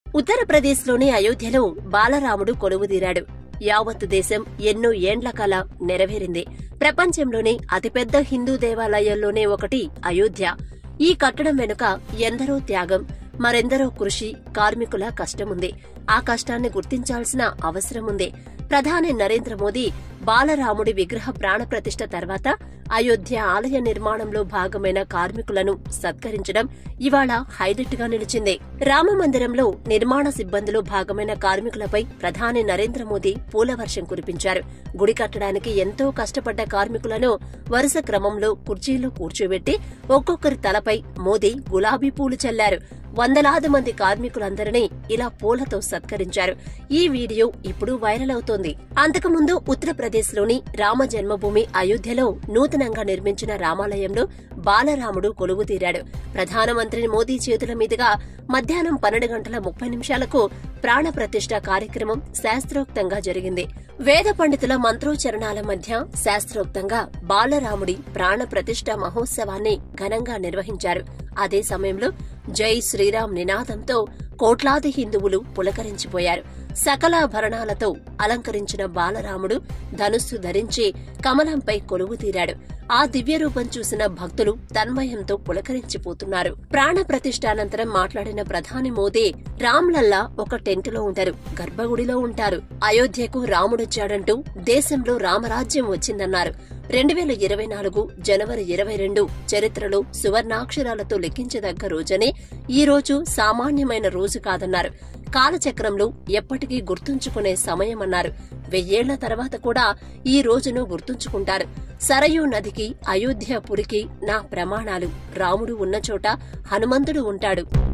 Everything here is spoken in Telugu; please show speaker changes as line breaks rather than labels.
ఉత్తరప్రదేశ్లోని అయోధ్యలో బాలరాముడు కొలువుదీరాడు యావత్తు దేశం ఎన్నో ఏండ్ల కల నెరవేరింది ప్రపంచంలోనే అతిపెద్ద హిందూ దేవాలయాల్లోనే ఒకటి అయోధ్య ఈ కట్టడం వెనుక ఎందరో త్యాగం మరెందరో కృషి కార్మికుల కష్టముంది ఆ కష్టాన్ని గుర్తించాల్సిన అవసరముంది ప్రధాని నరేంద్ర మోదీ బాలరాముడి విగ్రహ ప్రాణప్రతిష్ఠ తర్వాత అయోధ్య ఆలయ నిర్మాణంలో భాగమైన కార్మికులను సత్కరించడం ఇవాళ హైలైట్ గా నిలిచింది రామమందిరంలో నిర్మాణ సిబ్బందిలో భాగమైన కార్మికులపై ప్రధాని నరేంద్ర మోదీ పూలవర్షం కురిపించారు గుడి కట్టడానికి ఎంతో కష్టపడ్డ కార్మికులను వరుస క్రమంలో కుర్చీలో కూర్చోబెట్టి ఒక్కొక్కరి తలపై మోదీ గులాబీ పూలు చల్లారు వందలాది మంది కార్మికులందరినీ ఇలా పూలతో సత్కరించారు ఈ వీడియో ఇప్పుడు వైరల్ అవుతోంది అంతకుముందు ఉత్తరప్రదేశ్లోని రామ జన్మభూమి అయోధ్యలో నూతనంగా నిర్మించిన రామాలయంలో బాలరాముడు కొలువుతీరాడు ప్రధానమంత్రి మోదీ చేతుల మీదుగా మధ్యాహ్నం పన్నెండు గంటల ముప్పై నిమిషాలకు ప్రాణ ప్రతిష్ఠ కార్యక్రమం శాస్త్రోక్తంగా జరిగింది వేద పండితుల మంత్రోచ్చరణాల మధ్య శాస్త్రోక్తంగా బాలరాముడి ప్రాణ ప్రతిష్ఠ మహోత్సవాన్ని ఘనంగా నిర్వహించారు అదే సమయంలో జై శ్రీరామ్ నినాదంతో కోట్లాది హిందువులు పులకరించిపోయారు సకలాభరణాలతో అలంకరించిన బాలరాముడు ధనుస్సు ధరించి కమలంపై కొలువు తీరాడు ఆ దివ్య రూపం చూసిన భక్తులు తన్మయంతో పులకరించిపోతున్నారు ప్రాణ ప్రతిష్ఠానంతరం మాట్లాడిన ప్రధాని మోదీ రామ్లల్లా ఒక టెంటులో ఉంటారు గర్భగుడిలో ఉంటారు అయోధ్యకు రాముడొచ్చాడంటూ దేశంలో రామరాజ్యం వచ్చిందన్నారు రెండు వేల ఇరవై నాలుగు జనవరి ఇరవై రెండు చరిత్రలో సువర్ణాక్షరాలతో లెక్కించదగ్గ రోజనే ఈ రోజు సామాన్యమైన రోజు కాదన్నారు కాలచక్రంలో ఎప్పటికీ గుర్తుంచుకునే సమయమన్నారు వెయ్యేళ్ల తర్వాత కూడా ఈ రోజును గుర్తుంచుకుంటారు సరయూ నదికి అయోధ్యపురికి నా ప్రమాణాలు రాముడు ఉన్న చోట హనుమంతుడు ఉంటాడు